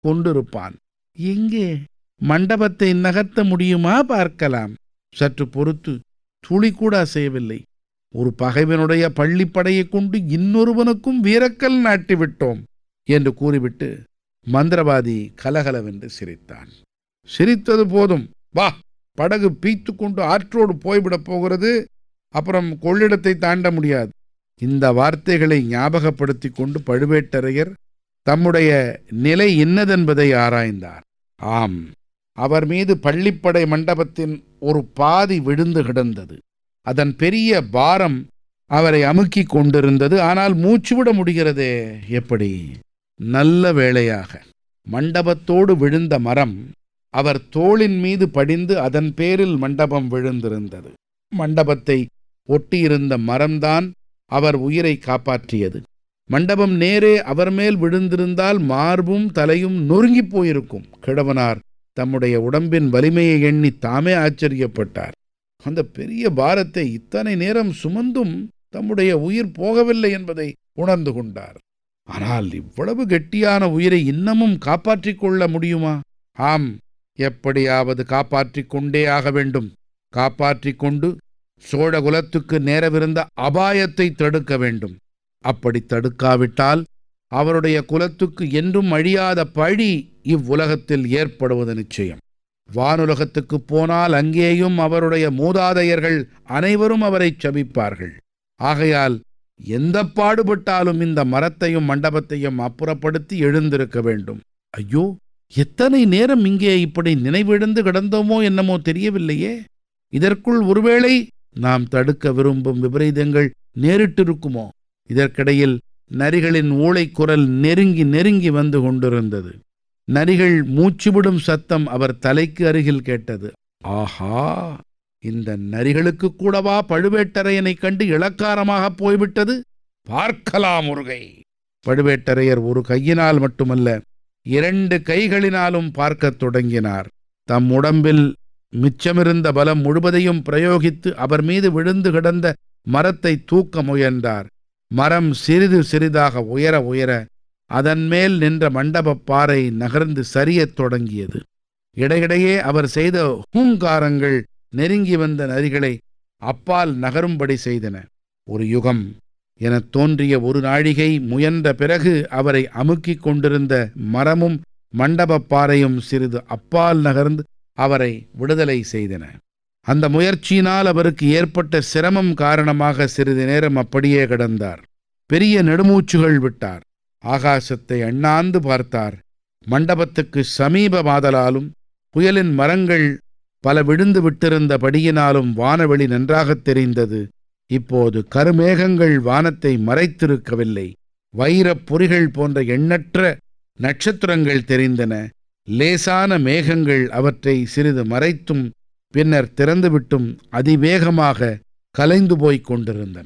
கொண்டிருப்பான் எங்கே மண்டபத்தை நகர்த்த முடியுமா பார்க்கலாம் சற்று பொறுத்து துளி கூட அசையவில்லை ஒரு பகைவனுடைய பள்ளிப்படையைக் கொண்டு இன்னொருவனுக்கும் வீரக்கல் நாட்டிவிட்டோம் என்று கூறிவிட்டு மந்திரவாதி கலகலவென்று சிரித்தான் சிரித்தது போதும் வா படகு பீத்து கொண்டு ஆற்றோடு போய்விடப் போகிறது அப்புறம் கொள்ளிடத்தை தாண்ட முடியாது இந்த வார்த்தைகளை ஞாபகப்படுத்திக் கொண்டு பழுவேட்டரையர் தம்முடைய நிலை இன்னதென்பதை ஆராய்ந்தார் ஆம் அவர் மீது பள்ளிப்படை மண்டபத்தின் ஒரு பாதி விழுந்து கிடந்தது அதன் பெரிய பாரம் அவரை அமுக்கிக் கொண்டிருந்தது ஆனால் மூச்சுவிட முடிகிறதே எப்படி நல்ல வேளையாக மண்டபத்தோடு விழுந்த மரம் அவர் தோளின் மீது படிந்து அதன் பேரில் மண்டபம் விழுந்திருந்தது மண்டபத்தை ஒட்டியிருந்த மரம்தான் அவர் உயிரை காப்பாற்றியது மண்டபம் நேரே அவர் மேல் விழுந்திருந்தால் மார்பும் தலையும் நொறுங்கிப் போயிருக்கும் கிழவனார் தம்முடைய உடம்பின் வலிமையை எண்ணி தாமே ஆச்சரியப்பட்டார் அந்த பெரிய பாரத்தை இத்தனை நேரம் சுமந்தும் தம்முடைய உயிர் போகவில்லை என்பதை உணர்ந்து கொண்டார் ஆனால் இவ்வளவு கெட்டியான உயிரை இன்னமும் காப்பாற்றிக் கொள்ள முடியுமா ஆம் எப்படியாவது காப்பாற்றிக் கொண்டே ஆக வேண்டும் காப்பாற்றிக் கொண்டு சோழ குலத்துக்கு நேரவிருந்த அபாயத்தை தடுக்க வேண்டும் அப்படி தடுக்காவிட்டால் அவருடைய குலத்துக்கு என்றும் அழியாத பழி இவ்வுலகத்தில் ஏற்படுவது நிச்சயம் வானுலகத்துக்குப் போனால் அங்கேயும் அவருடைய மூதாதையர்கள் அனைவரும் அவரைச் சபிப்பார்கள் ஆகையால் எந்த பாடுபட்டாலும் இந்த மரத்தையும் மண்டபத்தையும் அப்புறப்படுத்தி எழுந்திருக்க வேண்டும் ஐயோ எத்தனை நேரம் இங்கே இப்படி நினைவிழந்து கிடந்தோமோ என்னமோ தெரியவில்லையே இதற்குள் ஒருவேளை நாம் தடுக்க விரும்பும் விபரீதங்கள் நேரிட்டிருக்குமோ இதற்கிடையில் நரிகளின் ஊளைக்குரல் நெருங்கி நெருங்கி வந்து கொண்டிருந்தது நரிகள் மூச்சுவிடும் சத்தம் அவர் தலைக்கு அருகில் கேட்டது ஆஹா இந்த நரிகளுக்கு கூடவா பழுவேட்டரையனைக் கண்டு இளக்காரமாக போய்விட்டது பார்க்கலாம் முருகை பழுவேட்டரையர் ஒரு கையினால் மட்டுமல்ல இரண்டு கைகளினாலும் பார்க்கத் தொடங்கினார் தம் உடம்பில் மிச்சமிருந்த பலம் முழுவதையும் பிரயோகித்து அவர் மீது விழுந்து கிடந்த மரத்தை தூக்க முயன்றார் மரம் சிறிது சிறிதாக உயர உயர அதன் மேல் நின்ற மண்டபப் பாறை நகர்ந்து சரியத் தொடங்கியது இடையிடையே அவர் செய்த ஹூங்காரங்கள் நெருங்கி வந்த நரிகளை அப்பால் நகரும்படி செய்தன ஒரு யுகம் எனத் தோன்றிய ஒரு நாழிகை முயன்ற பிறகு அவரை அமுக்கிக் கொண்டிருந்த மரமும் மண்டபப் பாறையும் சிறிது அப்பால் நகர்ந்து அவரை விடுதலை செய்தன அந்த முயற்சியினால் அவருக்கு ஏற்பட்ட சிரமம் காரணமாக சிறிது நேரம் அப்படியே கிடந்தார் பெரிய நெடுமூச்சுகள் விட்டார் ஆகாசத்தை அண்ணாந்து பார்த்தார் மண்டபத்துக்கு சமீபமாதலாலும் புயலின் மரங்கள் பல விழுந்து விட்டிருந்தபடியினாலும் வானவெளி நன்றாகத் தெரிந்தது இப்போது கருமேகங்கள் வானத்தை மறைத்திருக்கவில்லை வைரப் பொறிகள் போன்ற எண்ணற்ற நட்சத்திரங்கள் தெரிந்தன லேசான மேகங்கள் அவற்றை சிறிது மறைத்தும் பின்னர் திறந்துவிட்டும் அதிவேகமாக கலைந்து போய்க் கொண்டிருந்தன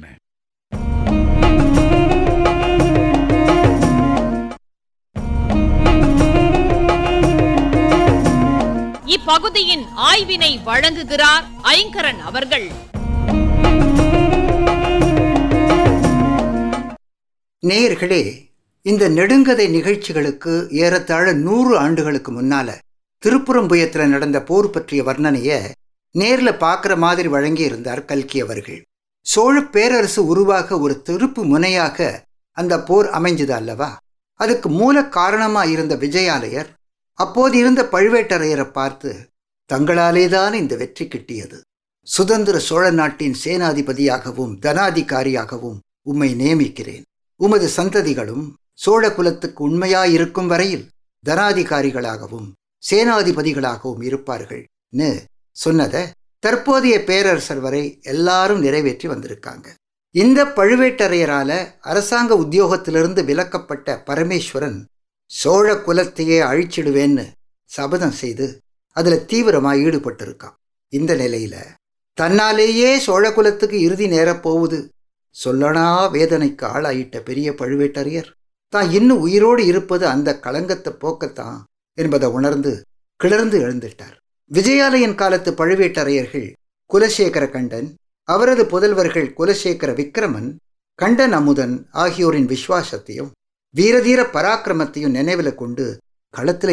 இப்பகுதியின் ஆய்வினை வழங்குகிறார் ஐங்கரன் அவர்கள் நேயர்களே இந்த நெடுங்கதை நிகழ்ச்சிகளுக்கு ஏறத்தாழ நூறு ஆண்டுகளுக்கு முன்னால திருப்புறம்புயத்துல நடந்த போர் பற்றிய வர்ணனைய நேர்ல பார்க்குற மாதிரி வழங்கி இருந்தார் கல்கி அவர்கள் சோழ பேரரசு உருவாக ஒரு திருப்பு முனையாக அந்த போர் அமைஞ்சது அல்லவா அதுக்கு மூல காரணமா இருந்த விஜயாலயர் அப்போது இருந்த பழுவேட்டரையரை பார்த்து தங்களாலேதான் இந்த வெற்றி கிட்டியது சுதந்திர சோழ நாட்டின் சேனாதிபதியாகவும் தனாதிகாரியாகவும் உம்மை நியமிக்கிறேன் உமது சந்ததிகளும் சோழ குலத்துக்கு உண்மையாயிருக்கும் வரையில் தனாதிகாரிகளாகவும் சேனாதிபதிகளாகவும் இருப்பார்கள்னு சொன்னதை தற்போதைய பேரரசர் வரை எல்லாரும் நிறைவேற்றி வந்திருக்காங்க இந்த பழுவேட்டரையரால அரசாங்க உத்தியோகத்திலிருந்து விலக்கப்பட்ட பரமேஸ்வரன் சோழ குலத்தையே அழிச்சிடுவேன்னு சபதம் செய்து அதுல தீவிரமா ஈடுபட்டிருக்கான் இந்த நிலையில தன்னாலேயே சோழ குலத்துக்கு இறுதி நேரப் போகுது சொல்லனா வேதனைக்கு ஆளாயிட்ட பெரிய பழுவேட்டரையர் தான் இன்னும் உயிரோடு இருப்பது அந்த களங்கத்தை போக்கத்தான் என்பதை உணர்ந்து கிளர்ந்து எழுந்துட்டார் விஜயாலயன் காலத்து பழுவேட்டரையர்கள் குலசேகர கண்டன் அவரது புதல்வர்கள் குலசேகர விக்ரமன் கண்டன் அமுதன் ஆகியோரின் விசுவாசத்தையும் வீரதீர பராக்கிரமத்தையும் நினைவில் கொண்டு களத்தில்